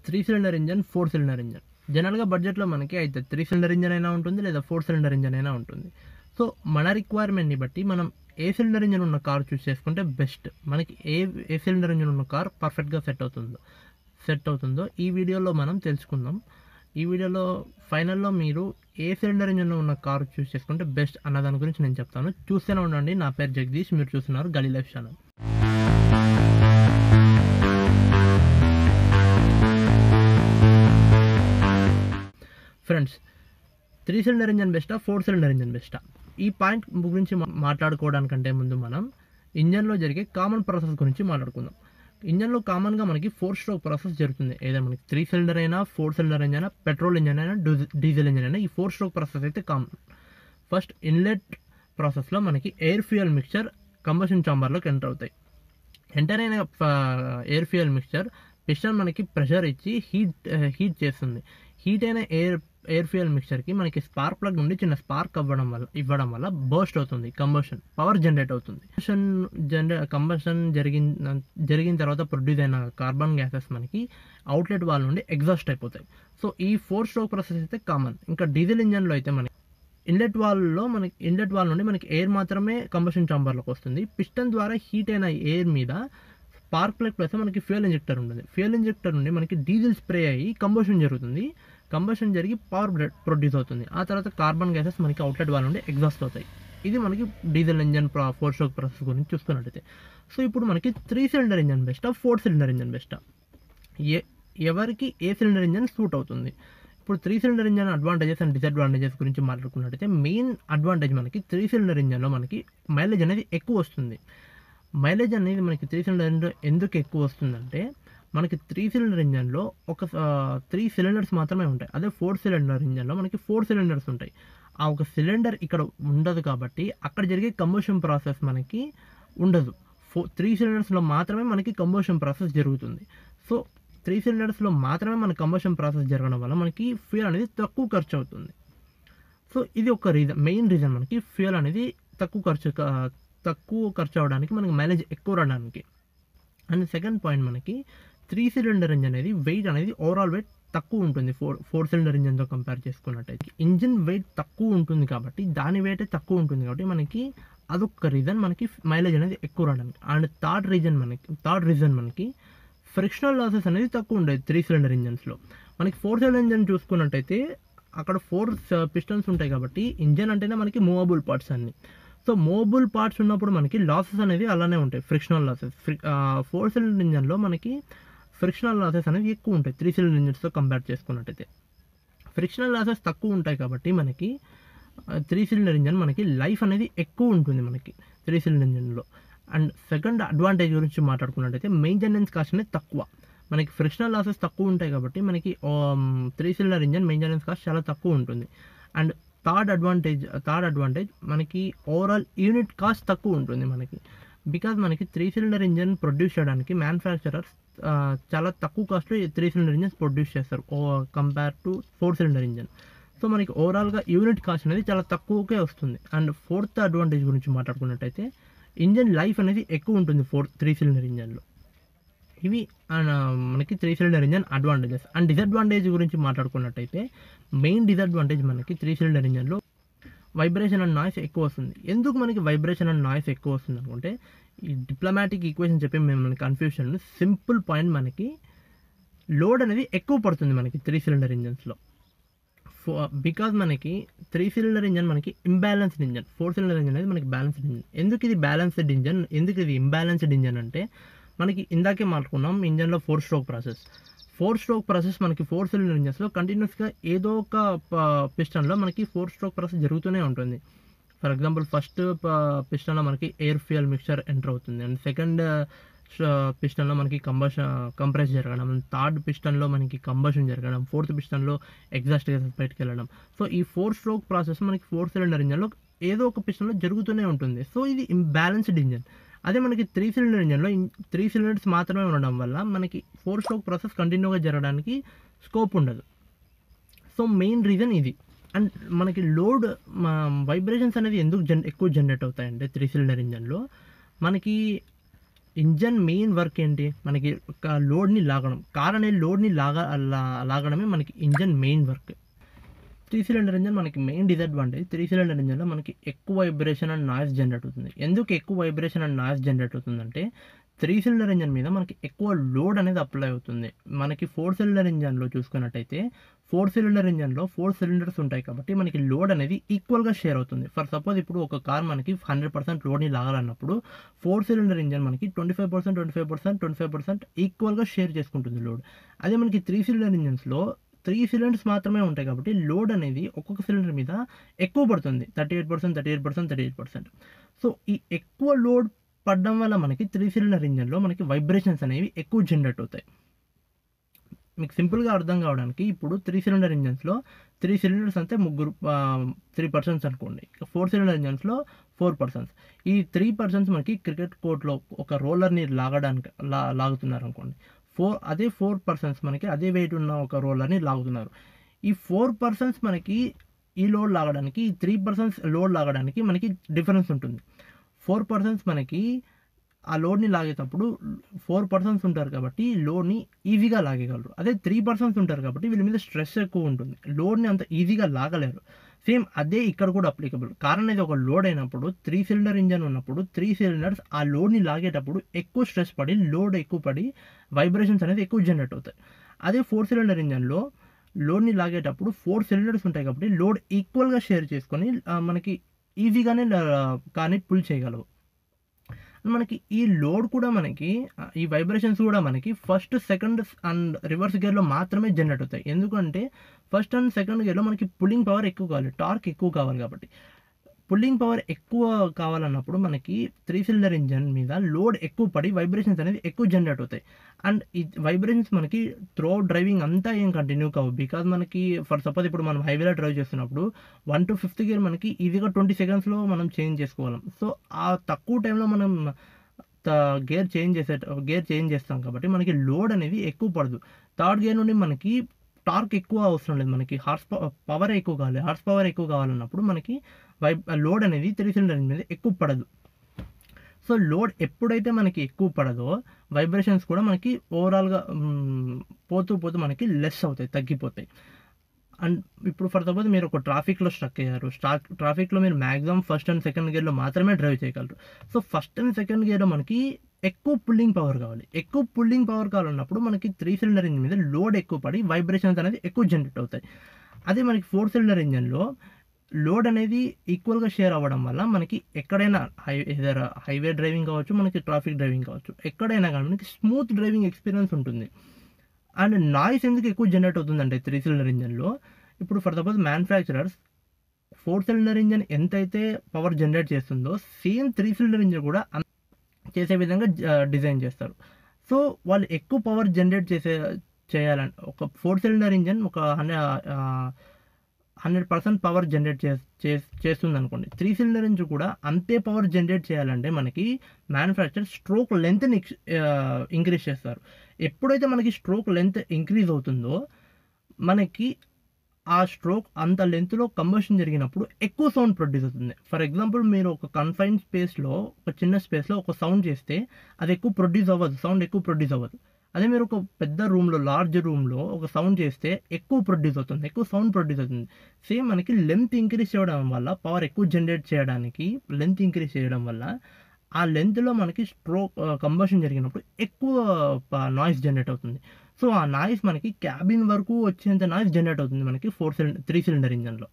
Three cylinder engine four cylinder engine జనరల్గా బడ్జెట్లో మనకి అయితే త్రీ సిలిండర్ ఇంజన్ అయినా ఉంటుంది లేదా ఫోర్ సిలిండర్ ఇంజన్ అయినా ఉంటుంది సో మన రిక్వైర్మెంట్ని బట్టి మనం ఏ సిలిండర్ ఇంజన్ ఉన్న కార్ చూస్ చేసుకుంటే బెస్ట్ మనకి ఏ ఏ సిలిండర్ ఇంజన్ ఉన్న కార్ పర్ఫెక్ట్గా సెట్ అవుతుందో సెట్ అవుతుందో ఈ వీడియోలో మనం తెలుసుకుందాం ఈ వీడియోలో ఫైనల్లో మీరు ఏ సిలిండర్ ఇంజన్ ఉన్న కార్ చూస్ చేసుకుంటే బెస్ట్ అన్న దాని గురించి నేను చెప్తాను చూస్తూనే ఉండండి నా పేరు జగదీష్ మీరు చూస్తున్నారు Gali life channel friends three cylinder engine బెస్టా ఫోర్ సిలిండర్ ఇంజన్ బెస్టా ఈ పాయింట్ గురించి మా- మాట్లాడుకోవడానికంటే ముందు మనం ఇంజన్లో జరిగే కామన్ ప్రాసెస్ గురించి మాట్లాడుకుందాం ఇంజన్లో కామన్గా మనకి ఫోర్ స్ట్రోక్ ప్రాసెస్ జరుగుతుంది ఏదైనా మనకి త్రీ సిలిండర్ అయినా ఫోర్ సిలిండర్ ఇంజన్ అయినా పెట్రోల్ ఇంజన్ అయినా డీజిల్ డీజిల్ ఇంజన్ అయినా ఈ ఫోర్ స్ట్రోక్ ప్రాసెస్ అయితే కామన్ ఫస్ట్ ఇన్లెట్ ప్రాసెస్లో మనకి ఎయిర్ ఫ్యూయల్ మిక్చర్ కంబషన్ చాంబర్లోకి ఎంటర్ అవుతాయి ఎంటర్ అయిన ఎయిర్ ఫ్యూయల్ మిక్చర్ పిస్టన్ మనకి ప్రెషర్ ఇచ్చి హీట్ హీట్ చేస్తుంది హీట్ అయిన ఎయిర్ ఎయిర్ ఫ్యూయల్ మిక్చర్కి మనకి స్పార్క్ ప్లగ్ నుండి చిన్న స్పార్క్ అవ్వడం వల్ల ఇవ్వడం వల్ల బర్స్ట్ అవుతుంది కంబషన్ పవర్ జనరేట్ అవుతుంది కంబషన్ జనరే కంబషన్ జరిగిన జరిగిన తర్వాత ప్రొడ్యూస్ అయిన కార్బన్ గ్యాసెస్ మనకి అవుట్లెట్ వాల్ నుండి ఎగ్జాస్ట్ అయిపోతాయి సో ఈ ఫోర్ స్ట్రోక్ ప్రాసెస్ అయితే కామన్ ఇంకా డీజిల్ ఇంజన్లో అయితే మనకి ఇన్లెట్ వాల్లో మనకి ఇన్లెట్ వాల్ నుండి మనకి ఎయిర్ మాత్రమే కంబషన్ చాంబర్లోకి వస్తుంది పిస్టన్ ద్వారా హీట్ అయిన ఎయిర్ మీద స్పార్క్ ప్లగ్ ప్లస్ మనకి ఫ్యూయల్ ఇంజెక్టర్ ఉంటుంది ఫ్యూయల్ ఇంజెక్టర్ నుండి మనకి డీజిల్ స్ప్రే అయ్యి కంబషన్ జరుగుతుంది కంబషన్ జరిగి పవర్ ప్రొడ్యూస్ అవుతుంది ఆ తర్వాత కార్బన్ గ్యాసెస్ మనకి అవుట్లెట్ వాల్ నుండి ఎగ్జాస్ట్ అవుతాయి ఇది మనకి diesel engine four stroke process గురించి చూసుకున్నట్టయితే సో ఇప్పుడు మనకి త్రీ సిలిండర్ ఇంజన్ బెస్టా ఫోర్ సిలిండర్ ఇంజన్ బెస్టా ఏ ఎవరికి ఏ సిలిండర్ ఇంజన్ సూట్ అవుతుంది ఇప్పుడు three cylinder engine advantages and disadvantages గురించి మాట్లాడుకున్నట్టయితే మెయిన్ అడ్వాంటేజ్ మనకి త్రీ సిలిండర్ ఇంజన్లో మనకి మైలేజ్ అనేది ఎక్కువ వస్తుంది మైలేజ్ అనేది మనకి త్రీ సిలిండర్ ఇంజన్ ఎందుకు ఎక్కువ వస్తుందంటే మనకి త్రీ సిలిండర్ ఇంజన్లో ఒక త్రీ సిలిండర్స్ మాత్రమే ఉంటాయి అదే ఫోర్ సిలిండర్ ఇంజన్లో మనకి ఫోర్ సిలిండర్స్ ఉంటాయి ఆ ఒక సిలిండర్ ఇక్కడ ఉండదు కాబట్టి అక్కడ జరిగే కంబషన్ ప్రాసెస్ మనకి ఉండదు ఫో త్రీ సిలిండర్స్లో మాత్రమే మనకి కంబషన్ ప్రాసెస్ జరుగుతుంది సో త్రీ సిలిండర్స్లో మాత్రమే మన కంబషన్ ప్రాసెస్ జరగడం వల్ల మనకి ఫ్యూయల్ అనేది తక్కువ ఖర్చు అవుతుంది సో ఇది ఒక రీజన్ మెయిన్ రీజన్ మనకి ఫ్యూయల్ అనేది తక్కువ ఖర్చు క- తక్కువ ఖర్చు అవడానికి మనకి మైలేజ్ ఎక్కువ రావడానికి అండ్ సెకండ్ పాయింట్ మనకి త్రీ సిలిండర్ ఇంజన్ అనేది వెయిట్ అనేది ఓవరాల్ వెయిట్ తక్కువ ఉంటుంది ఫోర్ ఫోర్ సిలిండర్ ఇంజన్తో కంపేర్ చేసుకున్నట్టయితే ఇంజిన్ వెయిట్ తక్కువ ఉంటుంది కాబట్టి దాని వెయిట్ తక్కువ ఉంటుంది కాబట్టి మనకి అదొక రీజన్ మనకి మైలేజ్ అనేది ఎక్కువ రావడానికి అండ్ థర్డ్ రీజన్ మనకి థర్డ్ రీజన్ మనకి ఫ్రిక్షనల్ లాసెస్ అనేది తక్కువ ఉండేది త్రీ సిలిండర్ ఇంజన్స్లో మనకి ఫోర్ సిలిండర్ ఇంజన్ చూసుకున్నట్టయితే అక్కడ ఫోర్ పిస్టన్స్ ఉంటాయి కాబట్టి ఇంజన్ అంటేనే మనకి మూవబుల్ పార్ట్స్ అన్ని సో మూవబుల్ పార్ట్స్ ఉన్నప్పుడు మనకి లాసెస్ అనేది అలానే ఉంటాయి ఫ్రిక్షనల్ లాసెస్ ఫోర్ సిలిండర్ ఇంజన్లో మనకి ఫ్రిక్షనల్ లాసెస్ అనేది ఎక్కువ ఉంటాయి త్రీ సిలిండర్ ఇంజన్స్తో కంపేర్ చేసుకున్నట్టయితే ఫ్రిక్షనల్ లాసెస్ తక్కువ ఉంటాయి కాబట్టి మనకి త్రీ సిలిండర్ ఇంజన్ మనకి లైఫ్ అనేది ఎక్కువ ఉంటుంది మనకి త్రీ సిలిండర్ ఇంజన్లో అండ్ సెకండ్ అడ్వాంటేజ్ గురించి మాట్లాడుకున్నట్టయితే మెయింటెనెన్స్ కాస్ట్ అనేది తక్కువ మనకి ఫ్రిక్షనల్ లాసెస్ తక్కువ ఉంటాయి కాబట్టి మనకి three cylinder engine maintenance cost చాలా తక్కువ ఉంటుంది and third advantage third advantage మనకి ఓవరాల్ యూనిట్ కాస్ట్ తక్కువ ఉంటుంది మనకి బికాజ్ మనకి త్రీ సిలిండర్ ఇంజన్ ప్రొడ్యూస్ చేయడానికి మ్యానుఫ్యాక్చరర్స్ చాలా తక్కువ కాస్ట్లో త్రీ సిలిండర్ ఇంజన్స్ ప్రొడ్యూస్ చేస్తారు compare to four cylinder engine so మనకి ఓవరాల్గా యూనిట్ కాస్ట్ అనేది చాలా తక్కువకే వస్తుంది అండ్ ఫోర్త్ అడ్వాంటేజ్ గురించి మాట్లాడుకున్నట్టయితే ఇంజన్ లైఫ్ అనేది ఎక్కువ ఉంటుంది ఫోర్ త్రీ సిలిండర్ ఇంజన్లో ఇవి ఆ, మనకి three cylinder engine advantages and disadvantage గురించి మాట్లాడుకున్నట్టయితే మెయిన్ డిసడ్వాంటేజ్ మనకి త్రీ సిలిండర్ ఇంజన్లో వైబ్రేషన్ అండ్ నాయిస్ ఎక్కువ వస్తుంది ఎందుకు మనకి వైబ్రేషన్ అండ్ నాయిస్ ఎక్కువ వస్తుంది అనుకుంటే ఈ డిప్లొమాటిక్ ఈక్వేషన్ చెప్పి మేము మనకి కన్ఫ్యూషన్ సింపుల్ పాయింట్ మనకి లోడ్ అనేది ఎక్కువ పడుతుంది మనకి త్రీ సిలిండర్ ఇంజన్స్లో బికాజ్ మనకి త్రీ సిలిండర్ ఇంజన్ మనకి imbalanced engine four cylinder engine అనేది మనకి బ్యాలెన్స్డ్ ఇంజన్ ఎందుకు ఇది బ్యాలెన్స్డ్ ఇంజన్ ఎందుకు ఇది ఇంబ్యాలెన్స్డ్ ఇంజన్ అంటే మనకి ఇందాకే మాట్లాడుకున్నాం ఇంజన్లో four stroke process four stroke process మనకి ఫోర్ సిలిండర్ ఇంజన్స్లో కంటిన్యూస్గా ఏదో ఒక పిస్టన్లో మనకి ఫోర్ స్ట్రోక్ ప్రాసెస్ జరుగుతూనే ఉంటుంది ఫర్ ఎగ్జాంపుల్ ఫస్ట్ పిస్టన్లో మనకి ఎయిర్ ఫ్యూయల్ మిక్చర్ ఎంటర్ అవుతుంది అండ్ సెకండ్ పిస్టన్లో మనకి కంబషన్ కంప్రెస్ జరగడం థర్డ్ పిస్టన్లో మనకి కంబషన్ జరగడం ఫోర్త్ పిస్టన్లో ఎగ్జాస్ట్ గ్యాసెస్ బయటకు వెళ్ళడం సో ఈ ఫోర్ స్ట్రోక్ ప్రాసెస్ మనకి ఫోర్ సిలిండర్ ఇంజన్లో ఏదో ఒక పిస్టన్లో జరుగుతూనే ఉంటుంది సో ఇది ఇంబ్యాలెన్స్డ్ ఇంజన్ అదే మనకి త్రీ సిలిండర్ ఇంజన్లో త్రీ సిలిండర్స్ మాత్రమే ఉండడం వల్ల మనకి ఫోర్ స్ట్రోక్ ప్రాసెస్ కంటిన్యూగా జరగడానికి స్కోప్ ఉండదు సో మెయిన్ రీజన్ ఇది అండ్ మనకి లోడ్ వైబ్రేషన్స్ అనేది ఎందుకు జన్ ఎక్కువ జనరేట్ అవుతాయంటే త్రీ సిలిండర్ ఇంజన్లో మనకి ఇంజన్ మెయిన్ వర్క్ ఏంటి మనకి ఒక లోడ్ని లాగడం కార్ అనే లోడ్ని లాగా లా- లాగడమే మనకి engine main work three cylinder engine మనకి మెయిన్ డిసడ్వాంటేజ్ త్రీ సిలిండర్ ఇంజన్లో మనకి ఎక్కువ వైబ్రేషన్ అండ్ నాయిస్ జనరేట్ అవుతుంది ఎందుకు ఎక్కువ వైబ్రేషన్ అండ్ నాయిస్ జనరేట్ అవుతుందంటే త్రీ సిలిండర్ ఇంజన్ మీద మనకి ఎక్కువ లోడ్ అనేది అప్లై అవుతుంది మనకి ఫోర్ సిలిండర్ ఇంజన్లో చూసుకున్నట్టయితే ఫోర్ సిలిండర్ ఇంజన్లో ఫోర్ సిలిండర్స్ ఉంటాయి కాబట్టి మనకి లోడ్ అనేది ఈక్వల్గా షేర్ అవుతుంది ఫర్ సపోజ్ ఇప్పుడు ఒక కార్ మనకి హండ్రెడ్ పర్సెంట్ లోడ్ని లాగాలన్నప్పుడు ఫోర్ సిలిండర్ ఇంజన్ మనకి twenty five percent twenty five percent twenty five percent ఈక్వల్గా షేర్ చేసుకుంటుంది లోడ్ అదే మనకి త్రీ సిలిండర్ ఇంజన్స్లో త్రీ సిలిండర్స్ మాత్రమే ఉంటాయి కాబట్టి లోడ్ అనేది ఒక్కొక్క సిలిండర్ మీద ఎక్కువ పడుతుంది thirty eight percent thirty eight percent thirty eight percent so ఈ ఎక్కువ లోడ్ పడడం వల్ల మనకి త్రీ సిలిండర్ ఇంజన్లో మనకి వైబ్రేషన్స్ అనేవి ఎక్కువ జనరేట్ అవుతాయి మీకు సింపుల్గా అర్థం కావడానికి ఇప్పుడు త్రీ సిలిండర్ ఇంజన్స్లో త్రీ సిలిండర్స్ అంటే ముగ్గురు త్రీ పర్సన్స్ అనుకోండి ఫోర్ సిలిండర్ ఇంజన్స్లో ఫోర్ పర్సన్స్ ఈ త్రీ పర్సన్స్ మనకి క్రికెట్ కోర్ట్లో ఒక రోలర్ని లాగడానికి లా లాగుతున్నారు అనుకోండి ఫోర్ అదే ఫోర్ పర్సన్స్ మనకి అదే వెయిట్ ఉన్న ఒక రోలర్ని లాగుతున్నారు ఈ ఫోర్ పర్సన్స్ మనకి ఈ లోడ్ లాగడానికి ఈ త్రీ పర్సన్స్ లోడ్ లాగడానికి మనకి డిఫరెన్స్ ఉంటుంది ఫోర్ పర్సన్స్ మనకి ఆ లోడ్ని లాగేటప్పుడు ఫోర్ పర్సన్స్ ఉంటారు కాబట్టి లోడ్ని ఈజీగా లాగేయగలరు అదే త్రీ పర్సన్స్ ఉంటారు కాబట్టి వీళ్ళ మీద స్ట్రెస్ ఎక్కువ ఉంటుంది లోడ్ని అంత ఈజీగా లాగలేరు సేమ్ అదే ఇక్కడ కూడా అప్లికబుల్ కార్ అనేది ఒక లోడ్ అయినప్పుడు త్రీ సిలిండర్ ఇంజన్ ఉన్నప్పుడు త్రీ సిలిండర్స్ ఆ లోడ్ని లాగేటప్పుడు ఎక్కువ స్ట్రెస్ పడి లోడ్ ఎక్కువ పడి వైబ్రేషన్స్ అనేది ఎక్కువ జనరేట్ అవుతాయి అదే ఫోర్ సిలిండర్ ఇంజన్లో లోడ్ని లాగేటప్పుడు ఫోర్ సిలిండర్స్ ఉంటాయి కాబట్టి లోడ్ ఈక్వల్గా షేర్ చేసుకొని ఆ, మనకి ఈజీగానే కానీ పుల్ చేయగలవు మనకి ఈ లోడ్ కూడా మనకి ఆ, ఈ వైబ్రేషన్స్ కూడా మనకి ఫస్ట్ సెకండ్ అండ్ రివర్స్ గేర్లో మాత్రమే జనరేట్ అవుతాయి ఎందుకంటే ఫస్ట్ అండ్ సెకండ్ గేర్లో మనకి పుల్లింగ్ పవర్ ఎక్కువ కావాలి టార్క్ ఎక్కువ కావాలి కాబట్టి పుల్లింగ్ పవర్ ఎక్కువ కావాలన్నప్పుడు మనకి త్రీ సిలిండర్ ఇంజన్ మీద లోడ్ ఎక్కువ పడి వైబ్రేషన్స్ అనేది ఎక్కువ జనరేట్ అవుతాయి అండ్ ఈ వైబ్రేషన్స్ మనకి త్రో డ్రైవింగ్ అంతా ఏం కంటిన్యూ కావు బికాజ్ మనకి ఫర్ సపోజ్ ఇప్పుడు మనం హైవేలో డ్రైవ్ చేస్తున్నప్పుడు వన్ టు ఫిఫ్త్ గేర్ మనకి ఈజీగా ట్వంటీ సెకండ్స్లో మనం చేంజ్ చేసుకోగలం సో ఆ తక్కువ టైంలో మనం గేర్ చేంజ్ చేసే గేర్ చేంజ్ చేస్తాం కాబట్టి మనకి లోడ్ అనేది ఎక్కువ పడదు థర్డ్ గేర్ నుండి మనకి టార్క్ ఎక్కువ అవసరం లేదు మనకి హార్స్ పవర్ ఎక్కువ కావాలి హార్స్ పవర్ ఎక్కువ కావాలన్నప్పుడు మనకి వై లోడ్ అనేది త్రీ సిలిండర్ మీద ఎక్కువ పడదు సో లోడ్ ఎప్పుడైతే మనకి ఎక్కువ పడదో వైబ్రేషన్స్ కూడా మనకి ఓవరాల్గా మ్, పోతూ పోతూ మనకి లెస్ అవుతాయి తగ్గిపోతాయి అండ్ ఇప్పుడు ఫర్ సపోజ్ మీరు ఒక ట్రాఫిక్లో స్ట్రక్ అయ్యారు స్టాక్ ట్రాఫిక్లో మీరు మ్యాక్సిమం ఫస్ట్ అండ్ సెకండ్ గేర్లో మాత్రమే డ్రైవ్ చేయగలరు సో ఫస్ట్ అండ్ సెకండ్ గేర్లో మనకి ఎక్కువ పుల్లింగ్ పవర్ కావాలి ఎక్కువ పుల్లింగ్ పవర్ కావాలన్నప్పుడు మనకి త్రీ సిలిండర్ ఇంజిన్ మీద లోడ్ ఎక్కువ పడి వైబ్రేషన్స్ అనేది ఎక్కువ జనరేట్ అవుతాయి అదే మనకి ఫోర్ సిలిండర్ ఇంజన్లో లోడ్ అనేది ఈక్వల్గా షేర్ అవ్వడం వల్ల మనకి ఎక్కడైనా హై ఏదర్ హైవే డ్రైవింగ్ కావచ్చు మనకి ట్రాఫిక్ డ్రైవింగ్ కావచ్చు ఎక్కడైనా కానీ మనకి స్మూత్ డ్రైవింగ్ ఎక్స్పీరియన్స్ ఉంటుంది అండ్ నాయిస్ ఎందుకు ఎక్కువ జనరేట్ అవుతుందంటే త్రీ సిలిండర్ ఇంజన్లో ఇప్పుడు for suppose manufacturers four cylinder engine ఎంతైతే పవర్ జనరేట్ చేస్తుందో సేమ్ త్రీ సిలిండర్ ఇంజన్ కూడా అన్- చేసే విధంగా డిజైన్ చేస్తారు సో వాళ్ళు ఎక్కువ పవర్ జనరేట్ చేసే చేయాలని ఒక ఫోర్ సిలిండర్ ఇంజన్ ఒక hundred hundred percent power generate చే చేస్తుంది అనుకోండి త్రీ సిలిండర్ ఇంజిన్ కూడా అంతే పవర్ జనరేట్ చేయాలంటే మనకి మ్యానుఫ్యాక్చర్ స్ట్రోక్ లెంత్ని ఇంక్రీజ్ చేస్తారు ఎప్పుడైతే మనకి స్ట్రోక్ లెంత్ ఇంక్రీజ్ అవుతుందో మనకి ఆ స్ట్రోక్ అంత లెంత్లో కంబషన్ జరిగినప్పుడు ఎక్కువ సౌండ్ ప్రొడ్యూస్ అవుతుంది ఫర్ ఎగ్జాంపుల్ మీరు ఒక కన్ఫైన్ స్పేస్లో ఒక చిన్న స్పేస్లో ఒక సౌండ్ చేస్తే అది ఎక్కువ ప్రొడ్యూస్ అవ్వదు సౌండ్ ఎక్కువ ప్రొడ్యూస్ అవ్వదు అదే మీరు ఒక పెద్ద రూమ్లో లార్జ్ రూమ్లో ఒక సౌండ్ చేస్తే ఎక్కువ ప్రొడ్యూస్ అవుతుంది ఎక్కువ సౌండ్ ప్రొడ్యూస్ అవుతుంది సేమ్ మనకి లెంత్ ఇంక్రీజ్ చేయడం వల్ల పవర్ ఎక్కువ జనరేట్ చేయడానికి లెంత్ ఇంక్రీజ్ చేయడం వల్ల ఆ లెంత్లో మనకి స్ట్రోక్ కంబషన్ జరిగినప్పుడు ఎక్కువ నాయిస్ జనరేట్ అవుతుంది సో ఆ నాయిస్ మనకి క్యాబిన్ వరకు వచ్చేంత నాయిస్ జనరేట్ అవుతుంది మనకి ఫోర్ సిలిండర్ త్రీ సిలిండర్ ఇంజన్లో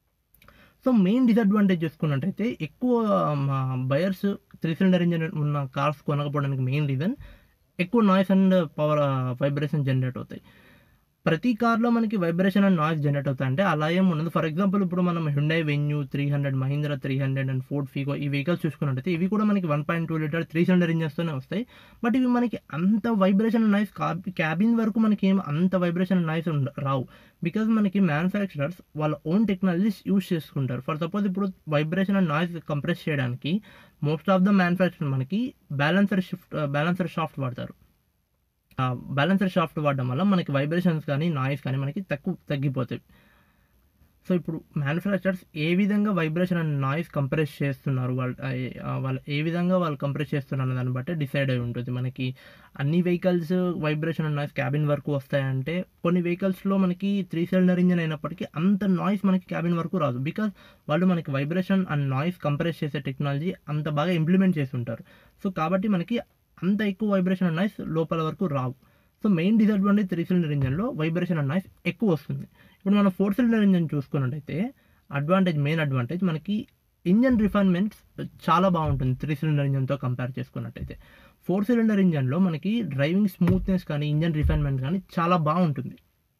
సో మెయిన్ డిసడ్వాంటేజ్ చూసుకున్నట్టయితే ఎక్కువ బయర్స్ త్రీ సిలిండర్ ఇంజన్ ఉన్న కార్స్ కొనకపోవడానికి మెయిన్ రీజన్ ఎక్కువ noise and power vibration generate అవుతాయి ప్రతి కార్లో మనకి వైబ్రేషన్ అండ్ నాయిస్ జనరేట్ అవుతాయి అంటే అలా ఏం ఉండదు ఫర్ ఎగ్జాంపుల్ ఇప్పుడు మనం Hyundai Venue three hundred Mahindra three hundred and Ford Figo ఈ వెహికల్స్ చూసుకున్నట్టయితే ఇవి కూడా మనకి one point two litre three cylinder ఇంజన్స్తోనే వస్తాయి బట్ ఇవి మనకి అంత వైబ్రేషన్ నాయిస్ క్యాబిన్ వరకు మనకి ఏం అంత వైబ్రేషన్ నాయిస్ రావు బికాజ్ మనకి మ్యానుఫ్యాక్చరర్స్ వాళ్ళ ఓన్ టెక్నాలజీస్ యూస్ చేసుకుంటారు ఫర్ సపోజ్ ఇప్పుడు వైబ్రేషన్ అండ్ నాయిస్ కంప్రెస్ చేయడానికి మోస్ట్ ఆఫ్ ద మ్యానుఫ్యాక్చర్ మనకి బ్యాలెన్సర్ షిఫ్ట్ బ్యాలెన్సర్ షాఫ్ట్ వాడతారు బ్యాలెన్సర్ షాఫ్ట్ వాడడం వల్ల మనకి వైబ్రేషన్స్ కానీ నాయిస్ కానీ మనకి తక్కువ తగ్గిపోతాయి సో ఇప్పుడు మ్యానుఫ్యాక్చరర్స్ ఏ విధంగా వైబ్రేషన్ అండ్ నాయిస్ కంప్రెస్ చేస్తున్నారు వాళ్ళు ఆ, వాళ్ళు ఏ విధంగా వాళ్ళు కంప్రెస్ చేస్తున్నారు అన్న దాన్ని బట్టి డిసైడ్ అయి ఉంటుంది మనకి అన్ని vehicles vibration and noise cabin వరకు వస్తాయంటే కొన్ని వెహికల్స్లో మనకి త్రీ సిలిండర్ ఇంజిన్ అయినప్పటికీ అంత నాయిస్ మనకి క్యాబిన్ వరకు రాదు బికాస్ వాళ్ళు మనకి వైబ్రేషన్ అండ్ నాయిస్ కంప్రెస్ చేసే టెక్నాలజీ అంత బాగా ఇంప్లిమెంట్ చేసి ఉంటారు సో కాబట్టి మనకి అంత ఎక్కువ వైబ్రేషన్ అండ్ నాయిస్ లోపల వరకు రావు so main disadvantage three cylinder ఇంజన్లో వైబ్రేషన్ అండ్ నాయిస్ ఎక్కువ వస్తుంది ఇప్పుడు మనం ఫోర్ సిలిండర్ ఇంజన్ చూసుకున్నట్టయితే అడ్వాంటేజ్ మెయిన్ అడ్వాంటేజ్ మనకి ఇంజన్ రిఫైన్మెంట్స్ చాలా బాగుంటుంది త్రీ సిలిండర్ ఇంజన్తో కంపేర్ చేసుకున్నట్టయితే ఫోర్ సిలిండర్ ఇంజన్లో మనకి డ్రైవింగ్ స్మూత్నెస్ కానీ ఇంజన్ రిఫైన్మెంట్ కానీ చాలా బాగుంటుంది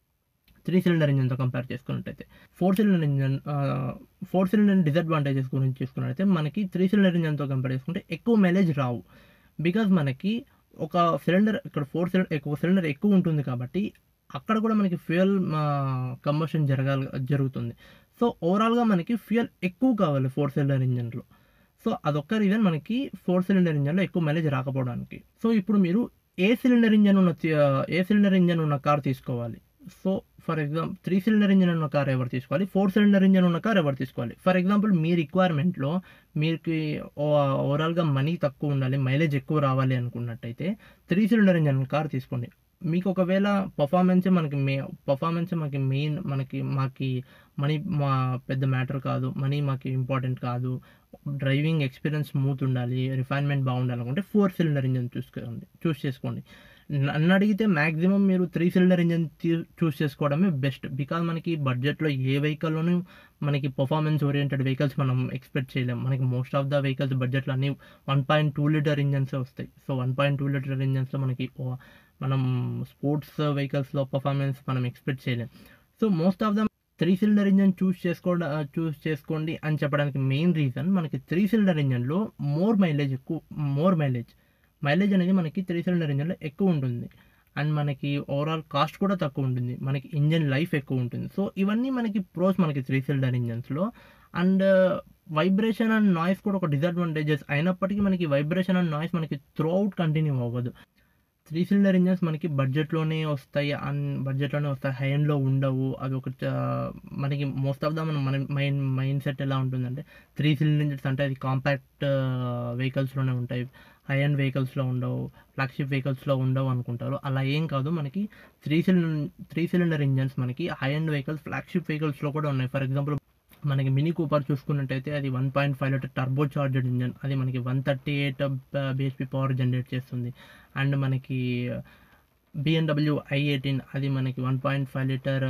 త్రీ సిలిండర్ ఇంజన్తో కంపేర్ చేసుకున్నట్టయితే four cylinder engine four cylinder disadvantages గురించి చూసుకున్నట్టయితే మనకి త్రీ సిలిండర్ ఇంజన్తో కంపేర్ చేసుకుంటే ఎక్కువ మైలేజ్ రావు బికాజ్ మనకి ఒక సిలిండర్ ఇక్కడ ఫోర్ సిలిండర్ ఎక్కువ సిలిండర్ ఎక్కువ ఉంటుంది కాబట్టి అక్కడ కూడా మనకి ఫ్యూయల్ కంబషన్ జరగాలి జరుగుతుంది సో ఓవరాల్గా మనకి ఫ్యూయల్ ఎక్కువ కావాలి ఫోర్ సిలిండర్ ఇంజన్లో సో అదొక్క రీజన్ మనకి ఫోర్ సిలిండర్ ఇంజన్లో ఎక్కువ మైలేజ్ రాకపోవడానికి సో ఇప్పుడు మీరు ఏ సిలిండర్ ఇంజన్ ఉన్న తి- ఏ సిలిండర్ ఇంజన్ ఉన్న కార్ తీసుకోవాలి so for example three cylinder engine ఉన్న కార్ ఎవరు తీసుకోవాలి ఫోర్ సిలిండర్ ఇంజన్ ఉన్న కార్ ఎవరు తీసుకోవాలి ఫర్ ఎగ్జాంపుల్ మీ రిక్వైర్మెంట్లో మీకు ఓవరాల్గా మనీ తక్కువ ఉండాలి మైలేజ్ ఎక్కువ రావాలి అనుకున్నట్టయితే త్రీ సిలిండర్ ఇంజన్ కార్ తీసుకోండి మీకు ఒకవేళ పర్ఫార్మెన్సే మనకి మే పర్ఫార్మెన్సే మనకి మెయిన్ మనకి మాకి మనీ మా పెద్ద మ్యాటర్ కాదు మనీ మాకు ఇంపార్టెంట్ కాదు డ్రైవింగ్ ఎక్స్పీరియన్స్ స్మూత్ ఉండాలి రిఫైన్మెంట్ బాగుండాలి అనుకుంటే ఫోర్ సిలిండర్ ఇంజన్ చూసుకోండి చూస్ చేసుకోండి నన్ను అడిగితే మ్యాక్సిమం మీరు త్రీ సిలిండర్ ఇంజన్ చూస్ చేసుకోవడమే బెస్ట్ బికాజ్ మనకి బడ్జెట్లో ఏ వెహికల్లోనూ మనకి పర్ఫార్మెన్స్ ఓరియంటెడ్ వెహికల్స్ మనం ఎక్స్పెక్ట్ చేయలేం మనకి మోస్ట్ ఆఫ్ ద వెహికల్స్ బడ్జెట్లో అన్ని one point two litre engines వస్తాయి so one point two litre ఇంజన్స్లో మనకి ఓ- మనం స్పోర్ట్స్ వెహికల్స్లో పర్ఫార్మెన్స్ మనం ఎక్స్పెక్ట్ చేయలేం so most of the three cylinder engine choose చేసుకోవడం చూస్ చేసుకోండి అని చెప్పడానికి మెయిన్ రీజన్ మనకి త్రీ సిలిండర్ ఇంజన్లో మోర్ మైలేజ్ ఎక్కువ మోర్ మైలేజ్ మైలేజ్ అనేది మనకి త్రీ సిలిండర్ ఇంజన్లో ఎక్కువ ఉంటుంది అండ్ మనకి ఓవరాల్ కాస్ట్ కూడా తక్కువ ఉంటుంది మనకి ఇంజన్ లైఫ్ ఎక్కువ ఉంటుంది సో ఇవన్నీ మనకి ప్రోస్ మనకి త్రీ సిలిండర్ ఇంజన్స్లో అండ్ వైబ్రేషన్ అండ్ నాయిస్ కూడా ఒక డిసడ్వాంటేజెస్ అయినప్పటికీ మనకి వైబ్రేషన్ అండ్ నాయిస్ మనకి త్రూ అవుట్ కంటిన్యూ అవ్వదు త్రీ సిలిండర్ ఇంజన్స్ మనకి బడ్జెట్లోనే వస్తాయి అన్ బడ్జెట్లోనే వస్తాయి హై ఎండ్లో ఉండవు అది ఒక చ- మనకి మోస్ట్ ఆఫ్ ద మన మన మైండ్ మైండ్ సెట్ ఎలా ఉంటుందంటే త్రీ సిలిండర్ ఇంజన్స్ అంటే అది కాంపాక్ట్ వెహికల్స్లోనే ఉంటాయి హై ఎండ్ వెహికల్స్లో ఉండవు ఫ్లాగ్షిప్ వెహికల్స్లో ఉండవు అనుకుంటారు అలా ఏం కాదు మనకి three cylinder three cylinder engines మనకి హై ఎండ్ వెహికల్స్ ఫ్లాగ్షిప్ వెహికల్స్లో కూడా ఉన్నాయి ఫర్ ఎగ్జాంపుల్ మనకి మినీ కూపర్ చూసుకున్నట్టయితే అది one point five litre turbo charged engine అది మనకి one thirty eight BHP power generate చేస్తుంది అండ్ మనకి బిఎన్డబ్ల్యూ ఐ ఎయిటీన్ అది మనకి one point five litre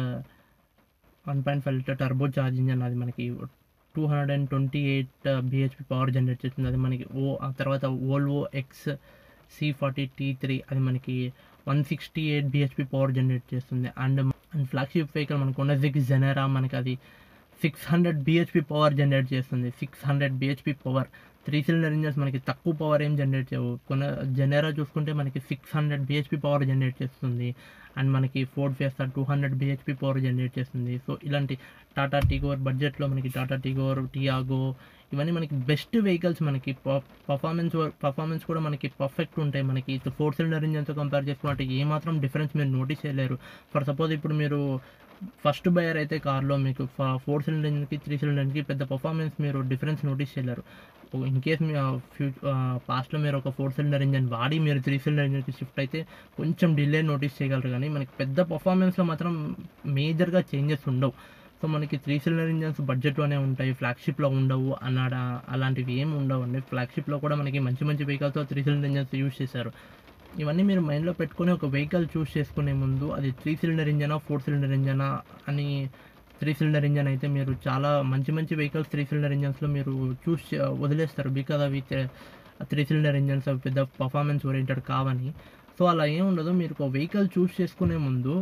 one point five litre turbo charge engine అది మనకి two hundred and twenty eight BHP power generate చేస్తుంది అది మనకి ఓ ఆ తర్వాత Volvo X C forty T three అది మనకి one sixty eight BHP power generate చేస్తుంది అండ్ అండ్ ఫ్లాగ్షిప్ వెహికల్ మనకు ఉన్న సిక్స్ జెనెరా మనకి అది six hundred BHP power generate చేస్తుంది six hundred BHP power three cylinder engines మనకి తక్కువ పవర్ ఏం జనరేట్ చేయవు కొన జెనెరా చూసుకుంటే మనకి six hundred BHP power generate చేస్తుంది అండ్ మనకి Ford Fiesta two hundred BHP power generate చేస్తుంది సో ఇలాంటి టాటా టీగోర్ బడ్జెట్లో మనకి టాటా టీగోర్ టియాగో ఇవన్నీ మనకి బెస్ట్ వెహికల్స్ మనకి పర్ఫార్మెన్స్ పర్ఫార్మెన్స్ కూడా మనకి పర్ఫెక్ట్ ఉంటాయి మనకి ఫోర్ సిలిండర్ ఇంజన్తో కంపేర్ చేసుకుంటే ఏమాత్రం డిఫరెన్స్ మీరు నోటీస్ చేయలేరు ఫర్ సపోజ్ ఇప్పుడు మీరు ఫస్ట్ బయర్ అయితే కార్లో మీకు ఫోర్ సిలిండర్కి త్రీ సిలిండర్కి పెద్ద పర్ఫార్మెన్స్ మీరు డిఫరెన్స్ నోటీస్ చేయలేరు ఇన్ కేస్ మీ ఫ్యూ పాస్ట్లో మీరు ఒక ఫోర్ సిలిండర్ ఇంజన్ వాడి మీరు త్రీ సిలిండర్ ఇంజన్కి షిఫ్ట్ అయితే కొంచెం డిలే నోటీస్ చేయగలరు కానీ మనకి పెద్ద పర్ఫార్మెన్స్లో మాత్రం మేజర్గా చేంజెస్ ఉండవు సో మనకి త్రీ సిలిండర్ ఇంజన్స్ బడ్జెట్లోనే ఉంటాయి ఫ్లాగ్షిప్లో ఉండవు అన్నాడ అలాంటివి ఏమి ఉండవు అండి ఫ్లాగ్షిప్లో కూడా మనకి మంచి మంచి వెహికల్తో త్రీ సిలిండర్ ఇంజన్స్ యూజ్ చేశారు ఇవన్నీ మీరు మైండ్లో పెట్టుకొని ఒక వెహికల్ చూస్ చేసుకునే ముందు అది త్రీ సిలిండర్ ఇంజనా ఫోర్ సిలిండర్ ఇంజనా అని త్రీ సిలిండర్ ఇంజన్ అయితే మీరు చాలా మంచి మంచి వెహికల్స్ త్రీ సిలిండర్ ఇంజన్స్లో మీరు చూస్ చే- వదిలేస్తారు బికాజ్ అవి త్రీ సిలిండర్ ఇంజన్స్ అవి పెద్ద పర్ఫార్మెన్స్ ఓరియంటెడ్ కావని సో అలా ఏం ఉండదు మీరు ఒక వెహికల్ చూస్ చేసుకునే ముందు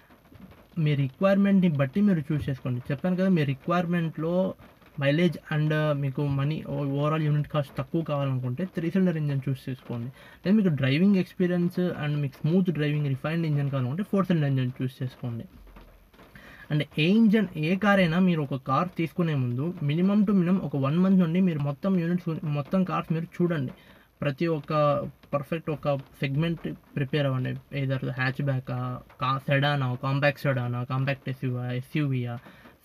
మీ రిక్వైర్మెంట్ని బట్టి మీరు చూస్ చేసుకోండి చెప్పాను కదా మీ రిక్వైర్మెంట్లో మైలేజ్ అండ్ మీకు మనీ ఓవరాల్ యూనిట్ కాస్ట్ తక్కువ కావాలనుకుంటే త్రీ సిలిండర్ ఇంజన్ చూస్ చేసుకోండి లేదా మీకు డ్రైవింగ్ ఎక్స్పీరియన్స్ అండ్ మీకు స్మూత్ డ్రైవింగ్ రిఫైన్డ్ ఇంజన్ కావాలనుకుంటే ఫోర్ సిలిండర్ ఇంజన్ చూస్ చేసుకోండి అండ్ ఏ ఇంజన్ ఏ కార్ అయినా మీరు ఒక కార్ తీసుకునే ముందు మినిమం టు మినిమం ఒక వన్ మంత్ నుండి మీరు మొత్తం యూనిట్స్ మొత్తం కార్స్ మీరు చూడండి ప్రతి ఒక్క పర్ఫెక్ట్ ఒక సెగ్మెంట్ ప్రిపేర్ అవ్వండి ఏదర్ హ్యాచ్ బ్యాకా కా సెడానా కాంపాక్ట్ సెడానా కాంపాక్ట్ ఎస్యూవా ఎస్యూవీయా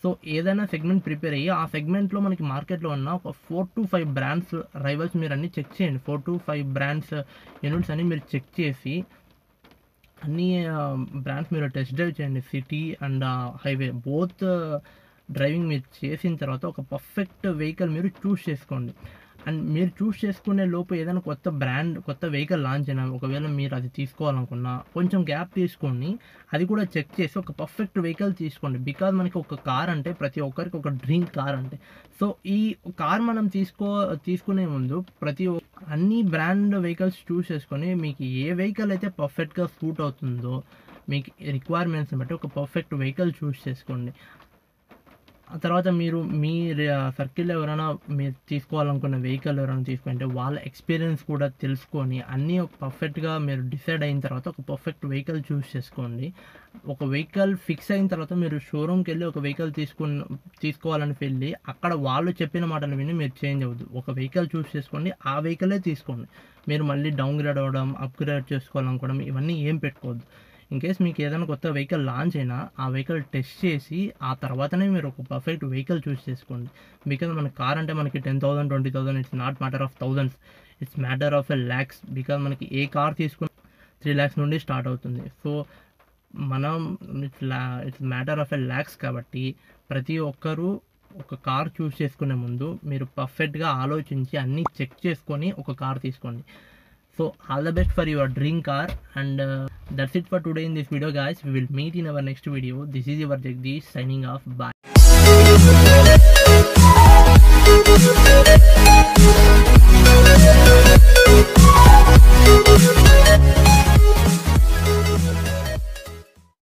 సో ఏదైనా సెగ్మెంట్ ప్రిపేర్ అయ్యి ఆ సెగ్మెంట్లో మనకి మార్కెట్లో ఉన్న ఒక four to five brands rivals మీరు అన్ని చెక్ చేయండి four to five brands units అన్ని మీరు చెక్ చేసి అన్ని బ్రాండ్స్ మీరు టెస్ట్ డ్రైవ్ చేయండి city and highway both driving మీరు చేసిన తర్వాత ఒక పర్ఫెక్ట్ వెహికల్ మీరు చూస్ చేసుకోండి అండ్ మీరు చూస్ చేసుకునే లోపు ఏదైనా కొత్త బ్రాండ్ కొత్త వెహికల్ లాంచ్ అయినా ఒకవేళ మీరు అది తీసుకోవాలనుకున్నా కొంచెం గ్యాప్ తీసుకొని అది కూడా చెక్ చేసి ఒక పర్ఫెక్ట్ వెహికల్ తీసుకోండి బికాజ్ మనకి ఒక కార్ అంటే ప్రతి ఒక్కరికి ఒక డ్రీమ్ కార్ అంటే సో ఈ కార్ మనం తీసుకో తీసుకునే ముందు ప్రతి ఒ- అన్ని బ్రాండ్ వెహికల్స్ చూస్ చేసుకొని మీకు ఏ వెహికల్ అయితే పర్ఫెక్ట్గా సూట్ అవుతుందో మీకు రిక్వైర్మెంట్స్ని బట్టి ఒక పర్ఫెక్ట్ వెహికల్ చూస్ చేసుకోండి ఆ తర్వాత మీరు మీ సర్కిల్లో ఎవరైనా మీరు తీసుకోవాలనుకున్న వెహికల్ ఎవరైనా తీసుకుంటే వాళ్ళ ఎక్స్పీరియన్స్ కూడా తెలుసుకొని అన్నీ ఒక పర్ఫెక్ట్గా మీరు డిసైడ్ అయిన తర్వాత ఒక పర్ఫెక్ట్ వెహికల్ చూస్ చేసుకోండి ఒక వెహికల్ ఫిక్స్ అయిన తర్వాత మీరు షోరూమ్కి వెళ్ళి ఒక వెహికల్ తీసుకున్న తీసుకోవాలని వెళ్ళి అక్కడ వాళ్ళు చెప్పిన మాటలు విని మీరు చేంజ్ అవ్వద్దు ఒక వెహికల్ చూస్ చేసుకోండి ఆ వెహికలే తీసుకోండి మీరు మళ్ళీ డౌన్ గ్రేడ్ అవ్వడం అప్గ్రేడ్ చేసుకోవాలనుకోవడం ఇవన్నీ ఏం పెట్టుకోవద్దు ఇన్ కేస్ మీకు ఏదైనా కొత్త వెహికల్ లాంచ్ అయినా ఆ వెహికల్ టెస్ట్ చేసి ఆ తర్వాతనే మీరు ఒక పర్ఫెక్ట్ వెహికల్ చూస్ చేసుకోండి బికాజ్ మన కార్ అంటే మనకి ten thousand twenty thousand it's not matter of thousands it's matter of a lakhs because మనకి ఏ కార్ తీసుకుని త్రీ ల్యాక్స్ నుండి స్టార్ట్ అవుతుంది సో మనం ఇట్స్ లా it's matter of a lakhs కాబట్టి ప్రతి ఒక్కరూ ఒక కార్ చూస్ చేసుకునే ముందు మీరు పర్ఫెక్ట్గా ఆలోచించి అన్నీ చెక్ చేసుకొని ఒక కార్ తీసుకోండి so all the best for your dream car and that's it for today in this video guys we will meet in our next video this is your Jagadish signing off bye Thank you.